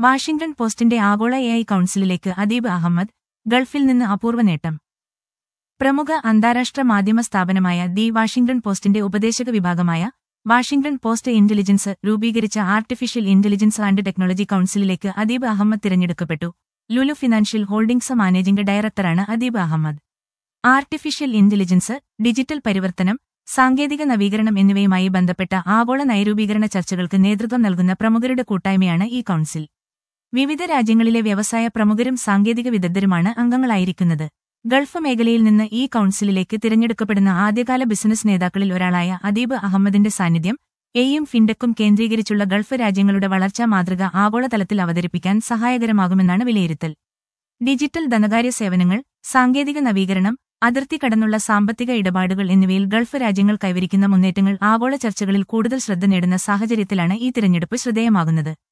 Washington പോസ്റ്റിന്റെ ആഗോള A I കൌൺസിലിലേക്ക് അദീബ് അഹമ്മദ് ഗൾഫിൽ നിന്ന് അപൂർവ നേട്ടം പ്രമുഖ അന്താരാഷ്ട്ര മാധ്യമ സ്ഥാപനമായ ദി വാഷിംഗ്ടൺ പോസ്റ്റിന്റെ ഉപദേശക വിഭാഗമായ വാഷിംഗ്ടൺ പോസ്റ്റ് ഇന്റലിജൻസ് രൂപീകരിച്ച ആർട്ടിഫിഷ്യൽ ഇന്റലിജൻസ് ആൻഡ് ടെക്നോളജി കൌൺസിലിലേക്ക് അദീബ് അഹമ്മദ് തിരഞ്ഞെടുക്കപ്പെട്ടു ലുലു ഫിനാൻഷ്യൽ ഹോൾഡിംഗ്സ് മാനേജിംഗ് ഡയറക്ടറാണ് Adeeb Ahmed artificial intelligence digital പരിവർത്തനം സാങ്കേതിക നവീകരണം എന്നിവയുമായി ബന്ധപ്പെട്ട ആഗോള നയരൂപീകരണ ചർച്ചകൾക്ക് നേതൃത്വം നൽകുന്ന പ്രമുഖരുടെ കൂട്ടായ്മയാണ് ഈ കൌൺസിൽ വിവിധ രാജ്യങ്ങളിലെ വ്യവസായ പ്രമുഖരും സാങ്കേതിക വിദഗ്ധരുമാണ് അംഗങ്ങളായിരിക്കുന്നത് ഗൾഫ് മേഖലയിൽ നിന്ന് ഈ കൌൺസിലിലേക്ക് തിരഞ്ഞെടുക്കപ്പെടുന്ന ആദ്യകാല ബിസിനസ് നേതാക്കളിൽ ഒരാളായ അദീബ് അഹമ്മദിന്റെ സാന്നിധ്യം എയും ഫിൻടെക്കും കേന്ദ്രീകരിച്ചുള്ള ഗൾഫ് രാജ്യങ്ങളുടെ വളർച്ചാ മാതൃക ആഗോളതലത്തിൽ അവതരിപ്പിക്കാൻ സഹായകരമാകുമെന്നാണ് വിലയിരുത്തൽ ഡിജിറ്റൽ ധനകാര്യ സേവനങ്ങൾ സാങ്കേതിക നവീകരണം അതിർത്തി കടന്നുള്ള സാമ്പത്തിക ഇടപാടുകൾ എന്നിവയിൽ ഗൾഫ് രാജ്യങ്ങൾ കൈവരിക്കുന്ന മുന്നേറ്റങ്ങൾ ആഗോള ചർച്ചകളിൽ കൂടുതൽ ശ്രദ്ധ നേടുന്ന സാഹചര്യത്തിലാണ് ഈ തിരഞ്ഞെടുപ്പ് ശ്രദ്ധേയമാകുന്നത്